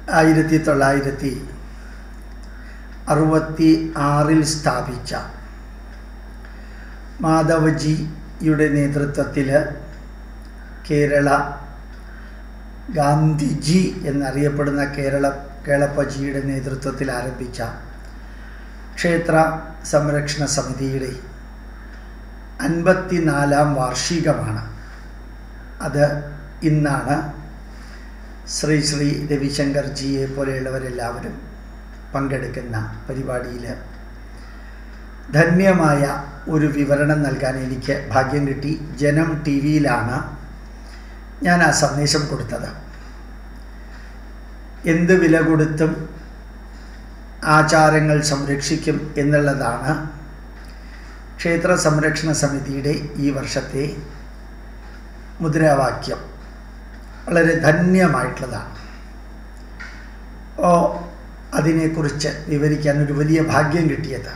ആയിരത്തി തൊള്ളായിരത്തി അറുപത്തി ആറിൽ സ്ഥാപിച്ച മാധവജിയുടെ നേതൃത്വത്തിൽ കേരള ഗാന്ധിജി എന്നറിയപ്പെടുന്ന കേരള കേളപ്പജിയുടെ നേതൃത്വത്തിൽ ആരംഭിച്ച ക്ഷേത്ര സംരക്ഷണ സമിതിയുടെ അൻപത്തിനാലാം വാർഷികമാണ് അത് ഇന്നാണ് ശ്രീ ശ്രീ രവിശങ്കർജിയെ പോലെയുള്ളവരെല്ലാവരും പങ്കെടുക്കുന്ന പരിപാടിയിൽ ധന്യമായ ഒരു വിവരണം നൽകാൻ എനിക്ക് ഭാഗ്യം കിട്ടി ജനം ടി വിയിലാണ് ഞാൻ ആ സന്ദേശം കൊടുത്തത് എന്ത് വില കൊടുത്തും ആചാരങ്ങൾ സംരക്ഷിക്കും എന്നുള്ളതാണ് ക്ഷേത്ര സംരക്ഷണ സമിതിയുടെ ഈ വർഷത്തെ മുദ്രാവാക്യം വളരെ ധന്യമായിട്ടുള്ളതാണ് ഓ അതിനെക്കുറിച്ച് വിവരിക്കാൻ ഒരു വലിയ ഭാഗ്യം കിട്ടിയത്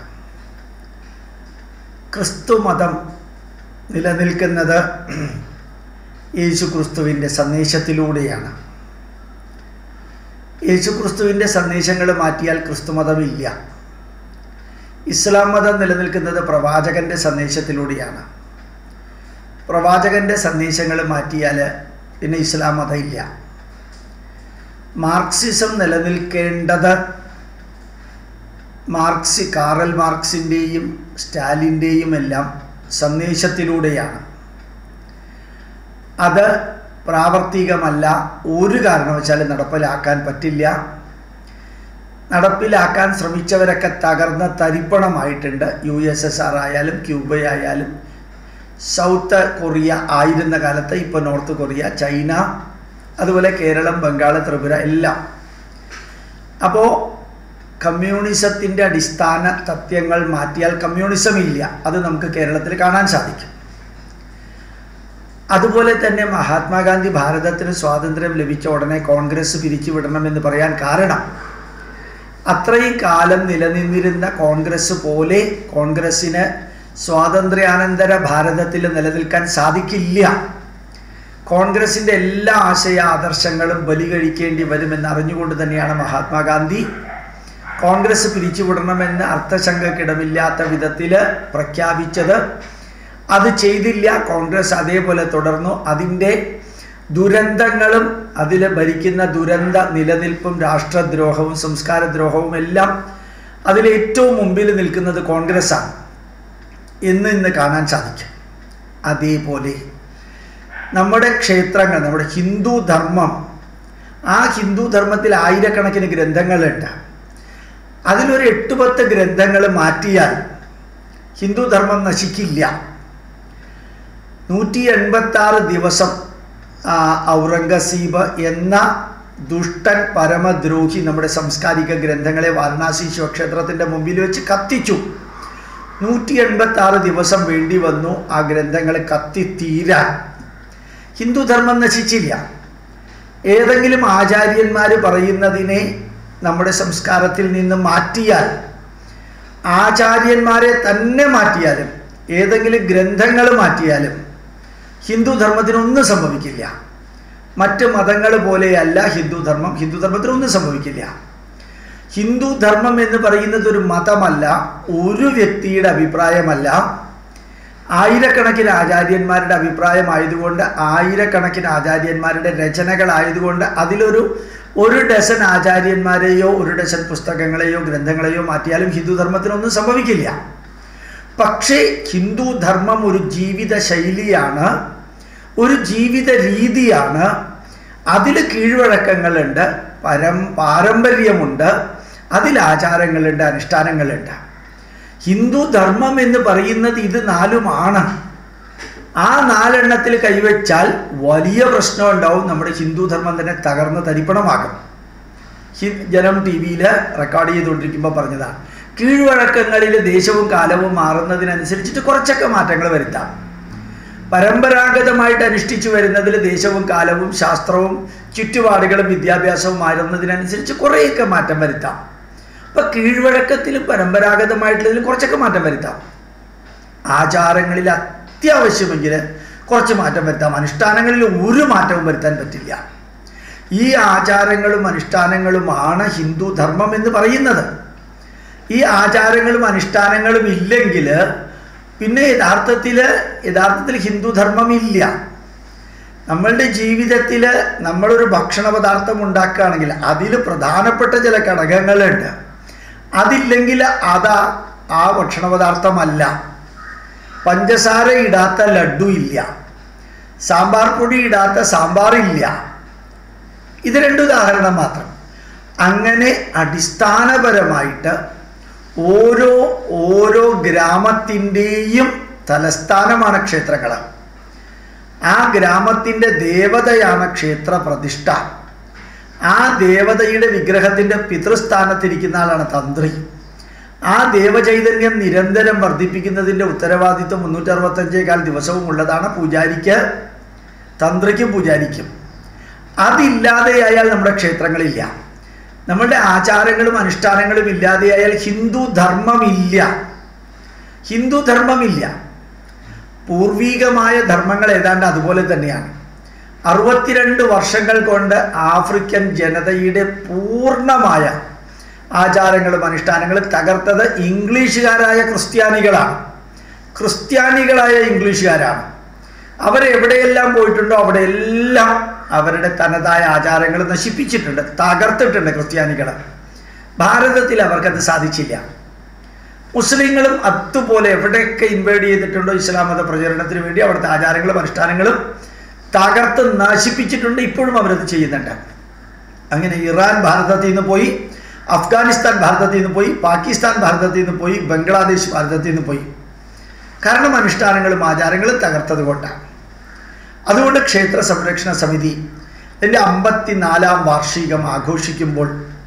ക്രിസ്തു മതം നിലനിൽക്കുന്നത് യേശു ക്രിസ്തുവിൻ്റെ സന്ദേശത്തിലൂടെയാണ് യേശു ക്രിസ്തുവിൻ്റെ സന്ദേശങ്ങൾ മാറ്റിയാൽ ക്രിസ്തുമതമില്ല ഇസ്ലാം മതം നിലനിൽക്കുന്നത് പ്രവാചകൻ്റെ സന്ദേശത്തിലൂടെയാണ് പ്രവാചകൻ്റെ സന്ദേശങ്ങൾ മാറ്റിയാൽ പിന്നെ ഇസ്ലാം മതം ഇല്ല മാർക്സിസം നിലനിൽക്കേണ്ടത് മാർക്സി കാറൽ മാർക്സിൻ്റെയും സ്റ്റാലിൻ്റെയും എല്ലാം സന്ദേശത്തിലൂടെയാണ് അത് പ്രാവർത്തികമല്ല ഒരു കാരണവശാലും നടപ്പിലാക്കാൻ പറ്റില്ല നടപ്പിലാക്കാൻ ശ്രമിച്ചവരൊക്കെ തകർന്ന തരിപ്പണമായിട്ടുണ്ട് യു എസ് എസ് ആർ ആയാലും ക്യൂബയായാലും സൗത്ത് കൊറിയ ആയിരുന്ന കാലത്ത് ഇപ്പോൾ നോർത്ത് കൊറിയ ചൈന അതുപോലെ കേരളം ബംഗാൾ ത്രിപുര എല്ലാം അപ്പോൾ കമ്മ്യൂണിസത്തിൻ്റെ അടിസ്ഥാന തത്വങ്ങൾ മാറ്റിയാൽ കമ്മ്യൂണിസം ഇല്ല അത് നമുക്ക് കേരളത്തിൽ കാണാൻ സാധിക്കും അതുപോലെ തന്നെ മഹാത്മാഗാന്ധി ഭാരതത്തിന് സ്വാതന്ത്ര്യം ലഭിച്ച ഉടനെ കോൺഗ്രസ് പിരിച്ചുവിടണമെന്ന് പറയാൻ കാരണം അത്രയും കാലം നിലനിന്നിരുന്ന കോൺഗ്രസ് പോലെ കോൺഗ്രസ്സിന് സ്വാതന്ത്ര്യാനന്തര ഭാരതത്തിൽ നിലനിൽക്കാൻ സാധിക്കില്ല കോൺഗ്രസിൻ്റെ എല്ലാ ആശയ ആദർശങ്ങളും ബലി കഴിക്കേണ്ടി വരുമെന്ന് അറിഞ്ഞുകൊണ്ട് തന്നെയാണ് മഹാത്മാഗാന്ധി കോൺഗ്രസ് പിരിച്ചുവിടണമെന്ന് അർത്ഥശങ്കക്കിടമില്ലാത്ത വിധത്തിൽ പ്രഖ്യാപിച്ചത് അത് ചെയ്തില്ല കോൺഗ്രസ് അതേപോലെ തുടർന്നു അതിൻ്റെ ദുരന്തങ്ങളും അതിൽ ഭരിക്കുന്ന ദുരന്ത നിലനിൽപ്പും രാഷ്ട്രദ്രോഹവും സംസ്കാരദ്രോഹവും എല്ലാം അതിൽ ഏറ്റവും മുമ്പിൽ നിൽക്കുന്നത് കോൺഗ്രസ്സാണ് എന്ന് ഇന്ന് കാണാൻ സാധിക്കും അതേപോലെ നമ്മുടെ ക്ഷേത്രങ്ങൾ നമ്മുടെ ഹിന്ദു ധർമ്മം ആ ഹിന്ദു ധർമ്മത്തിൽ ആയിരക്കണക്കിന് ഗ്രന്ഥങ്ങളുണ്ട് അതിലൊരു എട്ട് പത്ത് ഗ്രന്ഥങ്ങൾ മാറ്റിയാൽ ഹിന്ദു ധർമ്മം നശിക്കില്ല നൂറ്റി എൺപത്തി ആറ് ദിവസം ഔറംഗസീബ് എന്ന ദുഷ്ടൻ പരമദ്രോഹി നമ്മുടെ സാംസ്കാരിക ഗ്രന്ഥങ്ങളെ വാരണാസി ശിവക്ഷേത്രത്തിൻ്റെ മുമ്പിൽ വെച്ച് കത്തിച്ചു നൂറ്റി എൺപത്തി ആറ് ദിവസം വേണ്ടി വന്നു ആ ഗ്രന്ഥങ്ങൾ കത്തിത്തീരാൻ ഹിന്ദുധർമ്മം നശിച്ചില്ല ഏതെങ്കിലും ആചാര്യന്മാർ പറയുന്നതിനെ നമ്മുടെ സംസ്കാരത്തിൽ നിന്ന് മാറ്റിയാൽ ആചാര്യന്മാരെ തന്നെ മാറ്റിയാലും ഏതെങ്കിലും ഗ്രന്ഥങ്ങൾ മാറ്റിയാലും ഹിന്ദുധർമ്മത്തിനൊന്നും സംഭവിക്കില്ല മറ്റ് മതങ്ങൾ പോലെയല്ല ഹിന്ദുധർമ്മം ഹിന്ദുധർമ്മത്തിനൊന്നും സംഭവിക്കില്ല ഹിന്ദുധർമ്മം എന്ന് പറയുന്നത് ഒരു മതമല്ല ഒരു വ്യക്തിയുടെ അഭിപ്രായമല്ല ആയിരക്കണക്കിന് ആചാര്യന്മാരുടെ അഭിപ്രായമായതുകൊണ്ട് ആയിരക്കണക്കിന് ആചാര്യന്മാരുടെ രചനകളായതുകൊണ്ട് അതിലൊരു ഒരു ഡസൻ ആചാര്യന്മാരെയോ ഒരു ഡസൻ പുസ്തകങ്ങളെയോ ഗ്രന്ഥങ്ങളെയോ മാറ്റിയാലും ഹിന്ദുധർമ്മത്തിനൊന്നും സംഭവിക്കില്ല പക്ഷേ ഹിന്ദു ധർമ്മം ഒരു ജീവിത ശൈലിയാണ് ഒരു ജീവിത രീതിയാണ് അതിൽ കീഴ്വഴക്കങ്ങളുണ്ട് പരം പാരമ്പര്യമുണ്ട് അതിൽ ആചാരങ്ങളുണ്ട് അനുഷ്ഠാനങ്ങളുണ്ട് ഹിന്ദു ധർമ്മം എന്ന് പറയുന്നത് ഇത് നാലുമാണ് ആ നാലെണ്ണത്തിൽ കൈവച്ചാൽ വലിയ പ്രശ്നം ഉണ്ടാവും നമ്മുടെ ഹിന്ദു ധർമ്മം തന്നെ തകർന്ന് തരിപ്പണമാകും ജനം ടി വിയിൽ റെക്കോർഡ് ചെയ്തുകൊണ്ടിരിക്കുമ്പോൾ പറഞ്ഞതാണ് കീഴ്വഴക്കങ്ങളിൽ ദേശവും കാലവും മാറുന്നതിനനുസരിച്ചിട്ട് കുറച്ചൊക്കെ മാറ്റങ്ങൾ വരുത്താം പരമ്പരാഗതമായിട്ട് അനുഷ്ഠിച്ചു വരുന്നതിൽ ദേശവും കാലവും ശാസ്ത്രവും ചുറ്റുപാടുകളും വിദ്യാഭ്യാസവും മാറുന്നതിനനുസരിച്ച് കുറേയൊക്കെ മാറ്റം വരുത്താം അപ്പം കീഴ്വഴക്കത്തിലും പരമ്പരാഗതമായിട്ടുള്ളതിലും കുറച്ചൊക്കെ മാറ്റം വരുത്താം ആചാരങ്ങളിൽ അത്യാവശ്യമെങ്കിൽ കുറച്ച് മാറ്റം വരുത്താം അനുഷ്ഠാനങ്ങളിൽ ഒരു മാറ്റവും വരുത്താൻ പറ്റില്ല ഈ ആചാരങ്ങളും അനുഷ്ഠാനങ്ങളുമാണ് ഹിന്ദു ധർമ്മം എന്ന് പറയുന്നത് ഈ ആചാരങ്ങളും അനുഷ്ഠാനങ്ങളും ഇല്ലെങ്കിൽ പിന്നെ യഥാർത്ഥത്തിൽ യഥാർത്ഥത്തിൽ ഹിന്ദു ധർമ്മം ഇല്ല നമ്മളുടെ ജീവിതത്തിൽ നമ്മളൊരു ഭക്ഷണ പദാർത്ഥം ഉണ്ടാക്കുകയാണെങ്കിൽ അതിൽ പ്രധാനപ്പെട്ട ചില ഘടകങ്ങളുണ്ട് അതില്ലെങ്കിൽ അതാ ആ ഭക്ഷണ പദാർത്ഥമല്ല പഞ്ചസാര ഇടാത്ത ലഡു ഇല്ല സാമ്പാർ പൊടി ഇടാത്ത സാമ്പാർ ഇല്ല ഇത് രണ്ട് ഉദാഹരണം മാത്രം അങ്ങനെ അടിസ്ഥാനപരമായിട്ട് ഓരോ ഓരോ ഗ്രാമത്തിൻ്റെയും തലസ്ഥാനമാണ് ക്ഷേത്രങ്ങൾ ആ ഗ്രാമത്തിൻ്റെ ദേവതയാണ് ക്ഷേത്ര പ്രതിഷ്ഠ ആ ദേവതയുടെ വിഗ്രഹത്തിൻ്റെ പിതൃസ്ഥാനത്തിരിക്കുന്ന ആളാണ് തന്ത്രി ആ ദേവചൈതന്യം നിരന്തരം വർദ്ധിപ്പിക്കുന്നതിൻ്റെ ഉത്തരവാദിത്വം മുന്നൂറ്ററുപത്തഞ്ചേകാൽ ദിവസവും ഉള്ളതാണ് പൂജാരിക്ക് തന്ത്രിക്കും പൂജാരിക്കും അതില്ലാതെയായാൽ നമ്മുടെ ക്ഷേത്രങ്ങളില്ല നമ്മളുടെ ആചാരങ്ങളും അനുഷ്ഠാനങ്ങളും ഇല്ലാതെയായാൽ ഹിന്ദു ധർമ്മമില്ല ഹിന്ദു ധർമ്മമില്ല പൂർവീകമായ ധർമ്മങ്ങൾ ഏതാണ്ട് അതുപോലെ തന്നെയാണ് അറുപത്തിരണ്ട് വർഷങ്ങൾ കൊണ്ട് ആഫ്രിക്കൻ ജനതയുടെ പൂർണ്ണമായ ആചാരങ്ങളും അനുഷ്ഠാനങ്ങളും തകർത്തത് ഇംഗ്ലീഷുകാരായ ക്രിസ്ത്യാനികളാണ് ക്രിസ്ത്യാനികളായ ഇംഗ്ലീഷുകാരാണ് അവരെവിടെയെല്ലാം പോയിട്ടുണ്ടോ അവിടെയെല്ലാം അവരുടെ തനതായ ആചാരങ്ങൾ നശിപ്പിച്ചിട്ടുണ്ട് തകർത്തിട്ടുണ്ട് ക്രിസ്ത്യാനികൾ ഭാരതത്തിൽ അവർക്കത് സാധിച്ചില്ല മുസ്ലിങ്ങളും അതുപോലെ എവിടെയൊക്കെ ഇൻവൈഡ് ചെയ്തിട്ടുണ്ടോ ഇസ്ലാം മത പ്രചരണത്തിന് വേണ്ടി അവിടുത്തെ ആചാരങ്ങളും അനുഷ്ഠാനങ്ങളും തകർത്ത് നശിപ്പിച്ചിട്ടുണ്ട് ഇപ്പോഴും അവരത് ചെയ്യുന്നുണ്ട് അങ്ങനെ ഇറാൻ ഭാരതത്തിൽ നിന്ന് പോയി അഫ്ഗാനിസ്ഥാൻ ഭാരതത്തിൽ നിന്ന് പോയി പാകിസ്ഥാൻ ഭാരതത്തിൽ നിന്ന് പോയി ബംഗ്ലാദേശ് ഭാരതത്തിൽ നിന്ന് പോയി കാരണം അനുഷ്ഠാനങ്ങളും ആചാരങ്ങളും തകർത്തത് കൊണ്ടാണ് അതുകൊണ്ട് ക്ഷേത്ര സംരക്ഷണ സമിതി എൻ്റെ അമ്പത്തിനാലാം വാർഷികം ആഘോഷിക്കുമ്പോൾ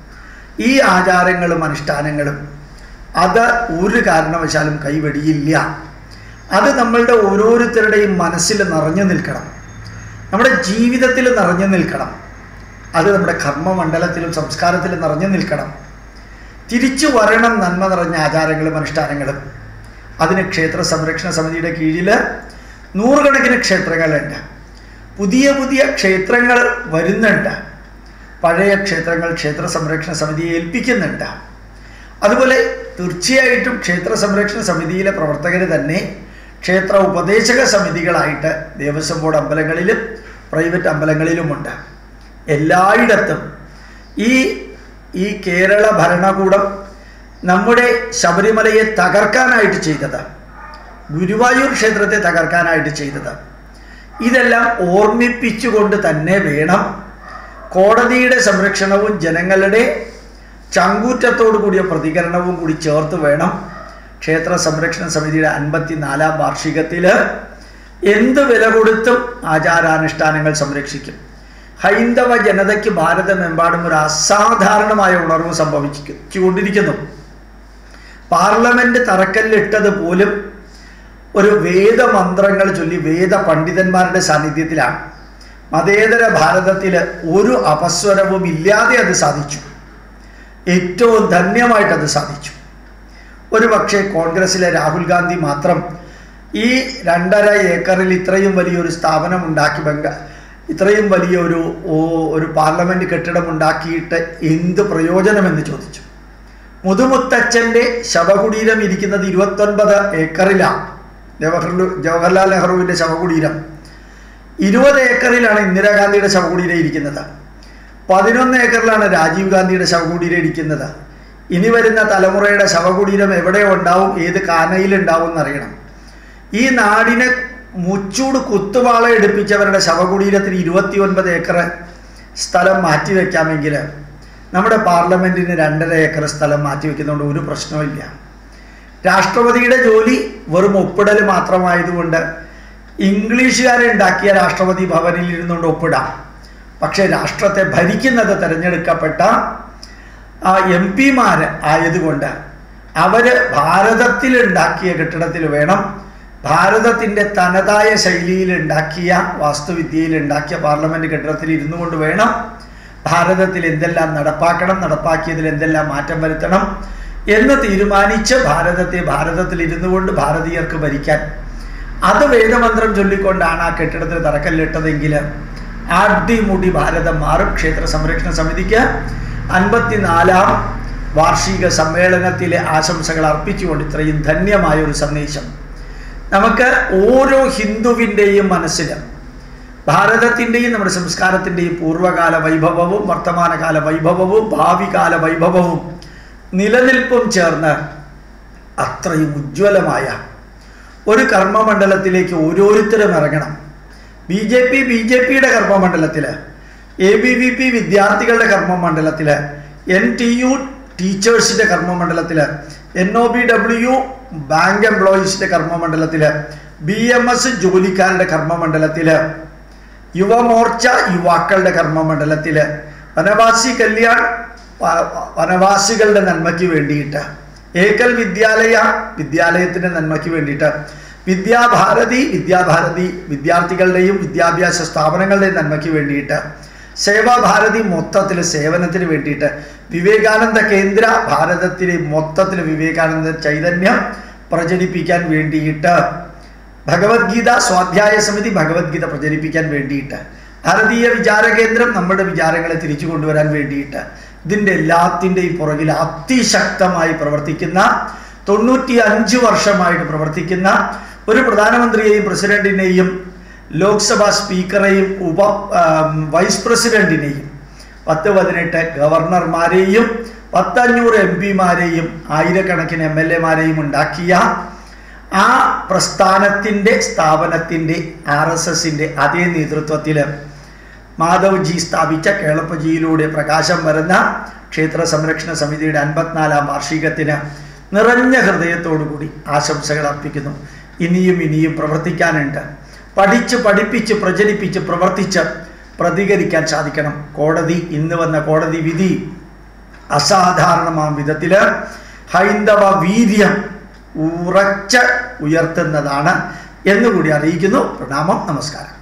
ഈ ആചാരങ്ങളും അനുഷ്ഠാനങ്ങളും അത് ഒരു കാരണവശാലും കൈവെടിയില്ല അത് നമ്മളുടെ ഓരോരുത്തരുടെയും മനസ്സിൽ നിറഞ്ഞു നിൽക്കണം നമ്മുടെ ജീവിതത്തിൽ നിറഞ്ഞു നിൽക്കണം അത് നമ്മുടെ കർമ്മമണ്ഡലത്തിലും സംസ്കാരത്തിലും നിറഞ്ഞു നിൽക്കണം തിരിച്ചു വരണം നന്മ നിറഞ്ഞ ആചാരങ്ങളും അനുഷ്ഠാനങ്ങളും അതിന് ക്ഷേത്ര സംരക്ഷണ സമിതിയുടെ കീഴിൽ നൂറുകണക്കിന് ക്ഷേത്രങ്ങളുണ്ട് പുതിയ പുതിയ ക്ഷേത്രങ്ങൾ വരുന്നുണ്ട് പഴയ ക്ഷേത്രങ്ങൾ ക്ഷേത്ര സംരക്ഷണ സമിതിയെ ഏൽപ്പിക്കുന്നുണ്ട് അതുപോലെ തീർച്ചയായിട്ടും ക്ഷേത്ര സംരക്ഷണ സമിതിയിലെ പ്രവർത്തകർ തന്നെ ക്ഷേത്ര ഉപദേശക സമിതികളായിട്ട് ദേവസ്വം ബോർഡ് അമ്പലങ്ങളിലും പ്രൈവറ്റ് അമ്പലങ്ങളിലുമുണ്ട് എല്ലായിടത്തും ഈ ഈ കേരള ഭരണകൂടം നമ്മുടെ ശബരിമലയെ തകർക്കാനായിട്ട് ചെയ്തത് ഗുരുവായൂർ ക്ഷേത്രത്തെ തകർക്കാനായിട്ട് ചെയ്തത് ഇതെല്ലാം ഓർമ്മിപ്പിച്ചുകൊണ്ട് തന്നെ വേണം കോടതിയുടെ സംരക്ഷണവും ജനങ്ങളുടെ ചങ്കൂറ്റത്തോടു കൂടിയ പ്രതികരണവും കൂടി ചേർത്ത് വേണം ക്ഷേത്ര സംരക്ഷണ സമിതിയുടെ അൻപത്തിനാലാം വാർഷികത്തിൽ എന്ത് വില കൊടുത്തും ആചാരാനുഷ്ഠാനങ്ങൾ സംരക്ഷിക്കും ഹൈന്ദവ ജനതയ്ക്ക് ഭാരതമെമ്പാടും ഒരു അസാധാരണമായ ഉണർവ് സംഭവിച്ചുകൊണ്ടിരിക്കുന്നു പാർലമെന്റ് തറക്കല്ലിട്ടത് പോലും ഒരു വേദമന്ത്രങ്ങൾ ചൊല്ലി വേദ പണ്ഡിതന്മാരുടെ സാന്നിധ്യത്തിലാണ് മതേതര ഭാരതത്തിൽ ഒരു അപസ്വരവും ഇല്ലാതെ അത് സാധിച്ചു ഏറ്റവും ധന്യമായിട്ട് അത് സാധിച്ചു ഒരു പക്ഷേ കോൺഗ്രസിലെ രാഹുൽ ഗാന്ധി മാത്രം ഈ രണ്ടര ഏക്കറിൽ ഇത്രയും വലിയൊരു സ്ഥാപനം ഉണ്ടാക്കി ബംഗ ഇത്രയും വലിയൊരു ഒരു പാർലമെന്റ് കെട്ടിടം ഉണ്ടാക്കിയിട്ട് എന്ത് പ്രയോജനമെന്ന് ചോദിച്ചു മുതുമുത്തച്ഛൻ്റെ ശവകുടീരം ഇരിക്കുന്നത് ഇരുപത്തൊൻപത് ഏക്കറിലാണ് ജവഹർലാൽ ജവഹർലാൽ നെഹ്റുവിൻ്റെ ശവകുടീരം ഇരുപത് ഏക്കറിലാണ് ഇന്ദിരാഗാന്ധിയുടെ ശവകുടീരം ഇരിക്കുന്നത് പതിനൊന്ന് ഏക്കറിലാണ് രാജീവ് ഗാന്ധിയുടെ ശവകുടീരം ഇരിക്കുന്നത് ഇനി വരുന്ന തലമുറയുടെ ശവകുടീരം എവിടെ ഉണ്ടാവും ഏത് കാനയിലുണ്ടാവും എന്നറിയണം ഈ നാടിനെ മുച്ചൂട് കുത്തുവാള എടുപ്പിച്ചവരുടെ ശവകുടീരത്തിന് ഇരുപത്തി ഒൻപത് ഏക്കർ സ്ഥലം മാറ്റിവെക്കാമെങ്കിൽ നമ്മുടെ പാർലമെൻറ്റിന് രണ്ടര ഏക്കർ സ്ഥലം മാറ്റിവെക്കുന്നതുകൊണ്ട് ഒരു പ്രശ്നവുമില്ല രാഷ്ട്രപതിയുടെ ജോലി വെറും ഒപ്പിടൽ മാത്രമായതുകൊണ്ട് ഇംഗ്ലീഷുകാരെ ഉണ്ടാക്കിയ രാഷ്ട്രപതി ഭവനിൽ ഇരുന്നുകൊണ്ട് ഒപ്പിടാം പക്ഷേ രാഷ്ട്രത്തെ ഭരിക്കുന്നത് തിരഞ്ഞെടുക്കപ്പെട്ട എം പിമാർ ആയതുകൊണ്ട് അവർ ഭാരതത്തിൽ ഉണ്ടാക്കിയ കെട്ടിടത്തിൽ വേണം ഭാരതത്തിൻ്റെ തനതായ ശൈലിയിൽ ഉണ്ടാക്കിയ വാസ്തുവിദ്യയിൽ ഉണ്ടാക്കിയ പാർലമെൻറ്റ് കെട്ടിടത്തിൽ ഇരുന്നു കൊണ്ട് വേണം ഭാരതത്തിൽ എന്തെല്ലാം നടപ്പാക്കണം നടപ്പാക്കിയതിൽ എന്തെല്ലാം മാറ്റം വരുത്തണം എന്ന് തീരുമാനിച്ച് ഭാരതത്തെ ഭാരതത്തിൽ ഇരുന്നു കൊണ്ട് ഭാരതീയർക്ക് ഭരിക്കാൻ അത് വേദമന്ത്രം ചൊല്ലിക്കൊണ്ടാണ് ആ കെട്ടിടത്തിൽ തറക്കല്ലിട്ടതെങ്കിൽ അടിമുടി ഭാരതം മാറും ക്ഷേത്ര സംരക്ഷണ സമിതിക്ക് അൻപത്തിനാലാം വാർഷിക സമ്മേളനത്തിലെ ആശംസകൾ അർപ്പിച്ചുകൊണ്ട് ഇത്രയും ധന്യമായ ഒരു സന്ദേശം നമുക്ക് ഓരോ ഹിന്ദുവിൻ്റെയും മനസ്സിൽ ഭാരതത്തിൻ്റെയും നമ്മുടെ സംസ്കാരത്തിൻ്റെയും പൂർവ്വകാല വൈഭവവും വർത്തമാനകാല വൈഭവവും ഭാവികാല വൈഭവവും നിലനിൽപ്പും ചേർന്ന് അത്രയും ഉജ്ജ്വലമായ ഒരു കർമ്മമണ്ഡലത്തിലേക്ക് ഓരോരുത്തരും ഇറങ്ങണം B J P B J പിയുടെ കർമ്മമണ്ഡലത്തിൽ എ ബി വി പി വിദ്യാർത്ഥികളുടെ കർമ്മമണ്ഡലത്തിൽ എൻ ടി യു ടീച്ചേഴ്സിൻ്റെ കർമ്മമണ്ഡലത്തിൽ N O B W bank എംപ്ലോയീസിൻ്റെ കർമ്മമണ്ഡലത്തിൽ ബി എം എസ് ജോലിക്കാരുടെ കർമ്മമണ്ഡലത്തിൽ യുവമോർച്ച യുവാക്കളുടെ കർമ്മമണ്ഡലത്തിൽ വനവാസി കല്യാൺ വ- വനവാസികളുടെ നന്മയ്ക്ക് വേണ്ടിയിട്ട് ഏകൽ വിദ്യാലയ വിദ്യാലയത്തിൻ്റെ നന്മയ്ക്ക് വേണ്ടിയിട്ട് വിദ്യാഭാരതി വിദ്യാഭാരതി വിദ്യാർത്ഥികളുടെയും വിദ്യാഭ്യാസ സ്ഥാപനങ്ങളുടെയും നന്മയ്ക്ക് വേണ്ടിയിട്ട് സേവാഭാരതി മൊത്തത്തിൽ സേവനത്തിന് വേണ്ടിയിട്ട് വിവേകാനന്ദ കേന്ദ്ര ഭാരതത്തിലെ മൊത്തത്തിൽ വിവേകാനന്ദ ചൈതന്യം പ്രചരിപ്പിക്കാൻ വേണ്ടിയിട്ട് ഭഗവത്ഗീത സ്വാധ്യായ സമിതി ഭഗവത്ഗീത പ്രചരിപ്പിക്കാൻ വേണ്ടിയിട്ട് ഭാരതീയ വിചാര കേന്ദ്രം നമ്മുടെ വിചാരങ്ങളെ തിരിച്ചു കൊണ്ടുവരാൻ വേണ്ടിയിട്ട് ഇതിൻ്റെ എല്ലാത്തിൻ്റെയും പുറകിൽ അതിശക്തമായി പ്രവർത്തിക്കുന്ന തൊണ്ണൂറ്റി അഞ്ച് വർഷമായിട്ട് പ്രവർത്തിക്കുന്ന ഒരു പ്രധാനമന്ത്രിയെയും പ്രസിഡന്റിനെയും ലോക്സഭാ സ്പീക്കറെയും ഉപ ആം, വൈസ് പ്രസിഡന്റിനെയും പത്ത് പതിനെട്ട് ഗവർണർമാരെയും പത്തഞ്ഞൂറ് എം പിമാരെയും ആയിരക്കണക്കിന് എം എൽ എമാരെയും ഉണ്ടാക്കിയ ആ പ്രസ്ഥാനത്തിൻ്റെ സ്ഥാപനത്തിൻ്റെ ആർ എസ് എസിൻ്റെ അതേ നേതൃത്വത്തിൽ മാധവ്ജി സ്ഥാപിച്ച കേളപ്പജിയിലൂടെ പ്രകാശം വരുന്ന ക്ഷേത്ര സംരക്ഷണ സമിതിയുടെ അൻപത്തിനാലാം വാർഷികത്തിന് നിറഞ്ഞ ഹൃദയത്തോടുകൂടി ആശംസകൾ അർപ്പിക്കുന്നു ഇനിയും ഇനിയും പ്രവർത്തിക്കാനുണ്ട് പഠിച്ച് പഠിപ്പിച്ച് പ്രചരിപ്പിച്ച് പ്രവർത്തിച്ച് പ്രതികരിക്കാൻ സാധിക്കണം കോടതി ഇന്ന് വന്ന കോടതി വിധി അസാധാരണമാം വിധത്തിൽ ഹൈന്ദവ വീര്യം ഉറച്ച് ഉയർത്തുന്നതാണ് എന്നുകൂടി അറിയിക്കുന്നു പ്രണാമം നമസ്കാരം